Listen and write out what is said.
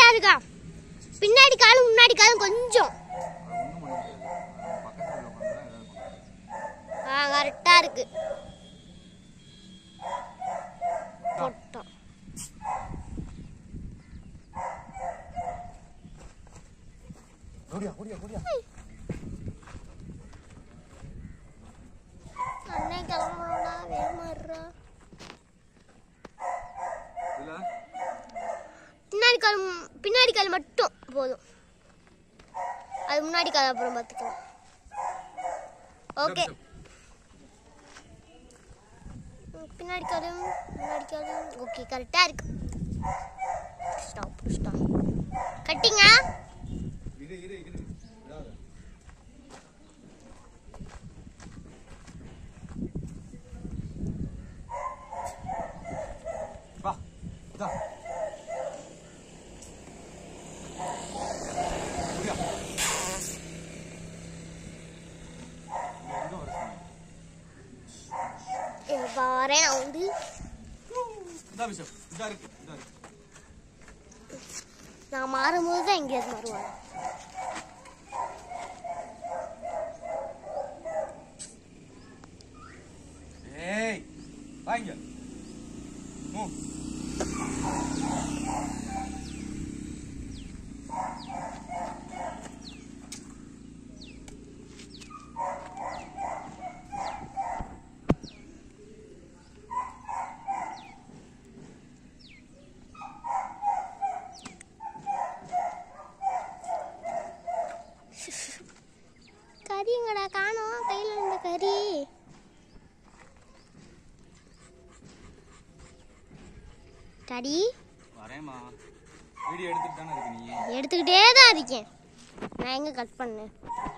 கரெக்டா இருக்கா பின்னாடி காலும் முன்னாடி காலும் கொஞ்சம் ஆ கரெக்டா இருக்கு போட்டோம் ஓடியா ஓடியா ஓடியா அண்ணன் கிளம்பணும்டா வேகமா இருடா இல்ல பின்னாடி கால் ம- பின்னாடி கால் மட்டும் போதும் அது முன்னாடி கால் அப்புறம் பார்த்துக்கலாம் ஓகே பின்னாடி காலும் முன்னாடி காலும் ஓகே கரெக்டாக இருக்கு ஸ்டாப் ஸ்டாப் கட்டிங்க இரு இரு இரு விடாத வா இதா ஓடியா எங்க வர சொன்னீங்க? பாரு நான் வந்து இதா பிஷப் இதா இருக்கு இதா இருக்கு நான் மாறும்போது தான் எங்கேயாவது மாறுவாங்க ஏய் வாங்க மூ கறிங்கடா காணோம் கையில் இருந்த கறி கறி வரேம்மா வீடியோ எடுத்துட்டு தானே இருக்கு நீ எடுத்துக்கிட்டே தான் இருக்கேன் நான் எங்க கட் பண்ணேன்